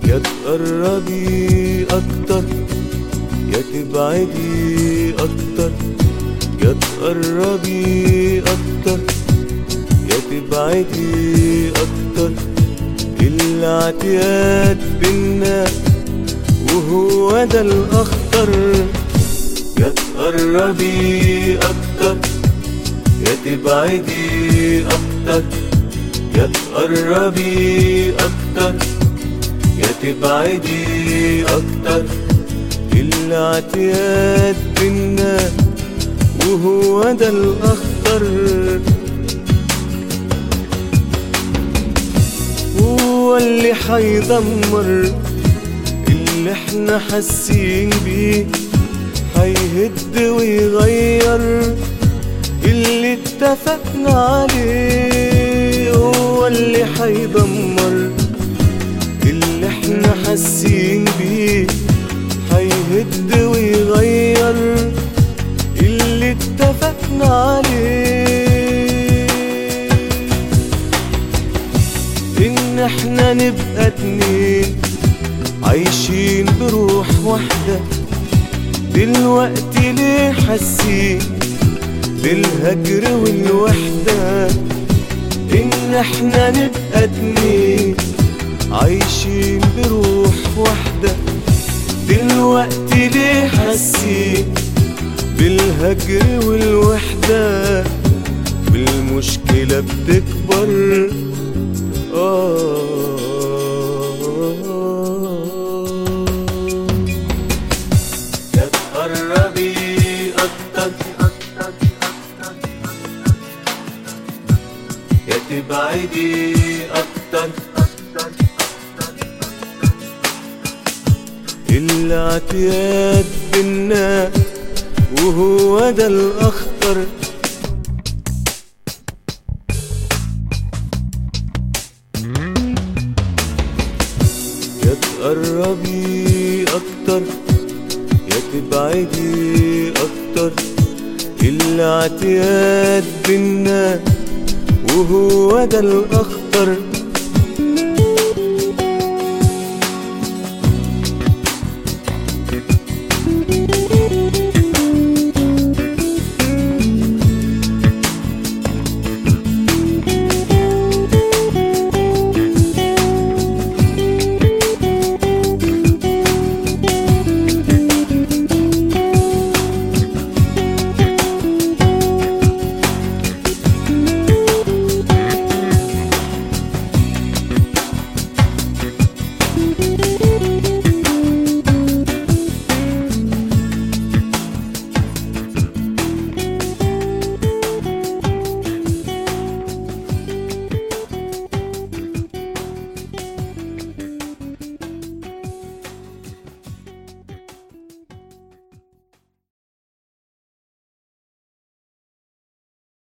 يا تقربي اكتر يا تبعدي اكتر يا تقربي اكتر يا تبعدي اكتر الاعتياد بينا وهو ده الاخطر يا تقربي اكتر يا تبعدي اكتر يا تقربي اكتر يا تبعدي اكتر الاعتياد بينا وهو ده الاخطر هو اللي حيدمر اللي احنا حاسين بيه هيهد ويغير اللي اتفقنا عليه هو اللي حيدمر اللي احنا حاسين بيه هيهد ويغير اللي اتفقنا عليه ان احنا نبقى اتنين عايشين بروح واحدة دلوقتي ليه حاسين بالهجر والوحدة إن إحنا نبقى اتنين عايشين بروح واحدة دلوقتي ليه حاسين بالهجر والوحدة والمشكلة بتكبر آه يا تقربي أكتر يا تبعدي أكتر الاعتياد بينا وهو ده الأخطر يا تقربي أكتر يا تبعدي أكتر الاعتياد بينا وهو ده الأخطر